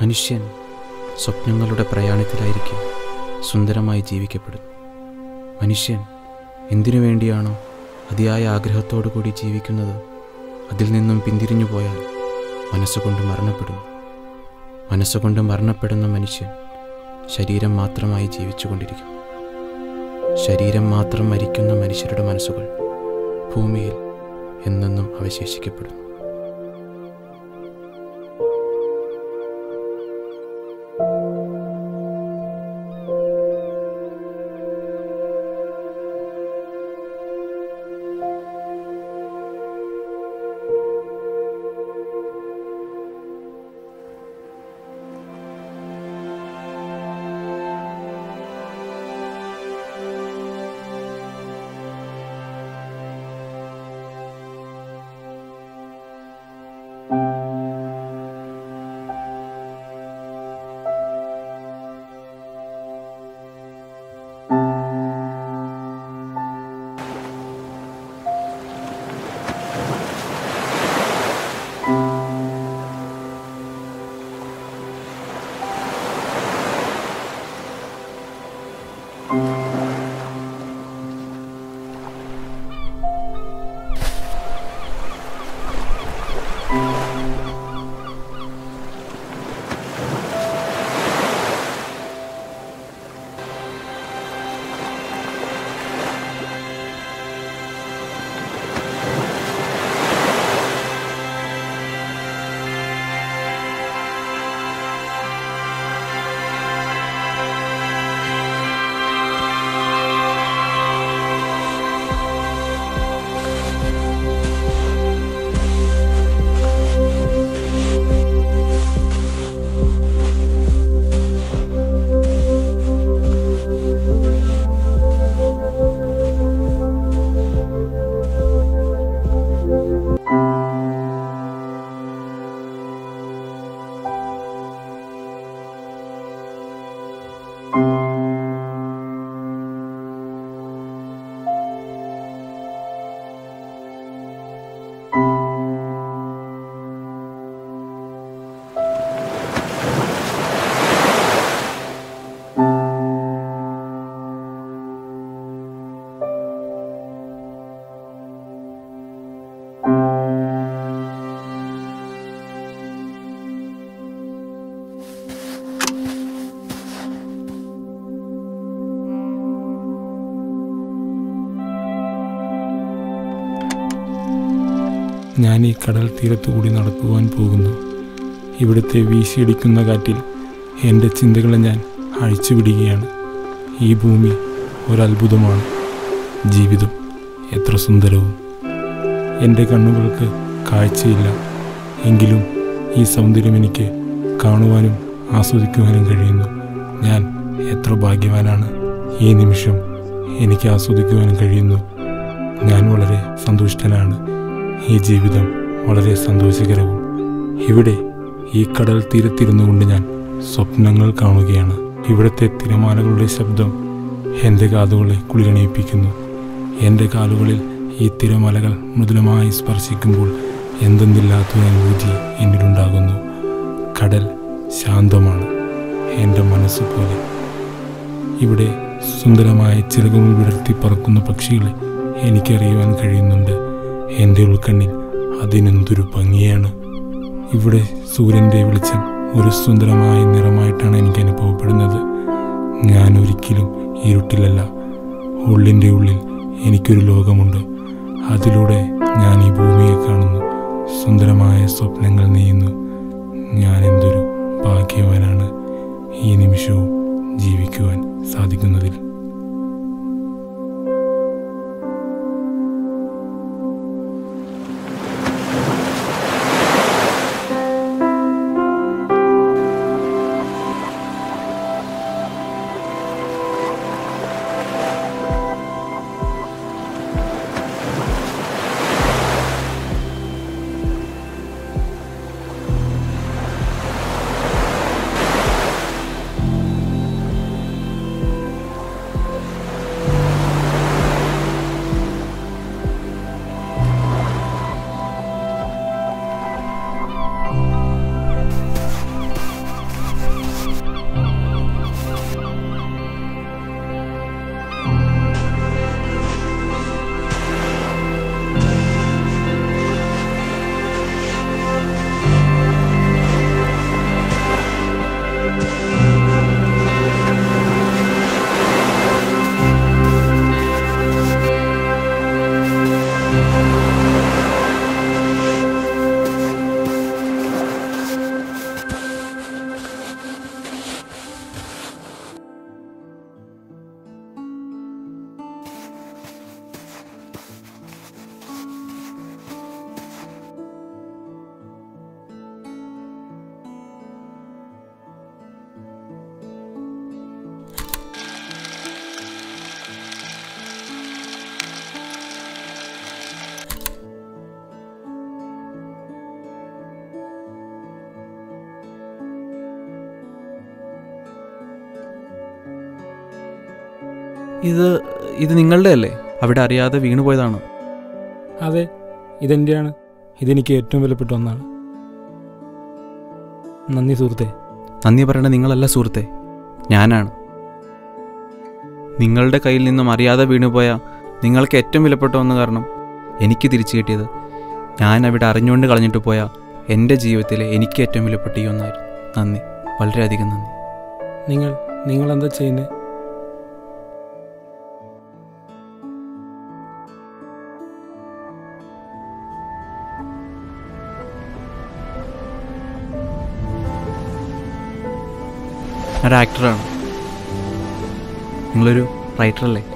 മനുഷ്യൻ സ്വപ്നങ്ങളുടെ പ്രയാണത്തിലായിരിക്കും സുന്ദരമായി ജീവിക്കപ്പെടുന്നു മനുഷ്യൻ എന്തിനു വേണ്ടിയാണോ അതിയായ ആഗ്രഹത്തോടു കൂടി ജീവിക്കുന്നത് അതിൽ നിന്നും പിന്തിരിഞ്ഞു പോയാൽ മനസ്സുകൊണ്ട് മരണപ്പെടുന്നു മനസ്സുകൊണ്ട് മരണപ്പെടുന്ന മനുഷ്യൻ ശരീരം മാത്രമായി ജീവിച്ചുകൊണ്ടിരിക്കും ശരീരം മാത്രം മരിക്കുന്ന മനുഷ്യരുടെ മനസ്സുകൾ ഭൂമിയിൽ എന്നെന്നും അവശേഷിക്കപ്പെടുന്നു ഞാൻ ഈ കടൽ തീരത്തുകൂടി നടക്കുവാൻ പോകുന്നു ഇവിടുത്തെ വീശിയടിക്കുന്ന കാറ്റിൽ എൻ്റെ ചിന്തകളെ ഞാൻ അഴിച്ചുവിടുകയാണ് ഈ ഭൂമി ഒരത്ഭുതമാണ് ജീവിതം എത്ര സുന്ദരവും എൻ്റെ കണ്ണുകൾക്ക് കാഴ്ചയില്ല എങ്കിലും ഈ സൗന്ദര്യം എനിക്ക് കാണുവാനും ആസ്വദിക്കുവാനും കഴിയുന്നു ഞാൻ എത്ര ഭാഗ്യവാനാണ് ഈ നിമിഷം എനിക്ക് ആസ്വദിക്കുവാൻ കഴിയുന്നു ഞാൻ വളരെ സന്തുഷ്ടനാണ് ഈ ജീവിതം വളരെ സന്തോഷകരവും ഇവിടെ ഈ കടൽ തീരത്തിരുന്നു കൊണ്ട് ഞാൻ സ്വപ്നങ്ങൾ കാണുകയാണ് ഇവിടുത്തെ തിരമാലകളുടെ ശബ്ദം എൻ്റെ കാതുകളെ കുളിരണയിപ്പിക്കുന്നു എൻ്റെ കാലുകളിൽ ഈ തിരമലകൾ മൃദുലമായി സ്പർശിക്കുമ്പോൾ എന്തെന്നില്ലാത്ത അനുഭൂതി എന്നിലുണ്ടാകുന്നു കടൽ ശാന്തമാണ് എൻ്റെ മനസ്സ് പോലെ ഇവിടെ സുന്ദരമായ ചിറകുകൾ വിടർത്തി പറക്കുന്ന പക്ഷികളെ എനിക്കറിയുവാൻ കഴിയുന്നുണ്ട് എൻ്റെ ഉൾക്കണ്ണിൽ അതിനെന്തൊരു ഭംഗിയാണ് ഇവിടെ സൂര്യൻ്റെ വെളിച്ചം ഒരു സുന്ദരമായ നിറമായിട്ടാണ് എനിക്ക് അനുഭവപ്പെടുന്നത് ഞാൻ ഒരിക്കലും ഇരുട്ടിലല്ല ഉള്ളിൻ്റെ ഉള്ളിൽ എനിക്കൊരു ലോകമുണ്ട് അതിലൂടെ ഞാൻ ഈ ഭൂമിയെ കാണുന്നു സുന്ദരമായ സ്വപ്നങ്ങൾ നെയ്യുന്നു ഞാൻ എന്തൊരു ഭാഗ്യവാനാണ് ഈ നിമിഷവും ജീവിക്കുവാൻ സാധിക്കുന്നതിൽ ഇത് ഇത് നിങ്ങളുടെ അല്ലേ അവിടെ അറിയാതെ വീണുപോയതാണ് അതെ ഇതെൻ്റെയാണ് ഇതെനിക്ക് ഏറ്റവും വിലപ്പെട്ട ഒന്നാണ് നന്ദി സുഹൃത്തെ നന്ദി പറയേണ്ട നിങ്ങളല്ല സുഹൃത്തെ ഞാനാണ് നിങ്ങളുടെ കയ്യിൽ നിന്നും അറിയാതെ വീണുപോയ നിങ്ങൾക്ക് ഏറ്റവും വിലപ്പെട്ട ഒന്ന് കാരണം എനിക്ക് തിരിച്ചു കിട്ടിയത് ഞാൻ അവിടെ അറിഞ്ഞുകൊണ്ട് കളഞ്ഞിട്ട് പോയ എൻ്റെ ജീവിതത്തിലെ എനിക്ക് ഏറ്റവും വിലപ്പെട്ട ഈ ഒന്നായിരുന്നു നന്ദി വളരെയധികം നന്ദി നിങ്ങൾ നിങ്ങൾ എന്താ ചെയ്യുന്നത് ഞാനൊരു ആക്ടറാണ് നിങ്ങളൊരു റൈറ്ററല്ലേ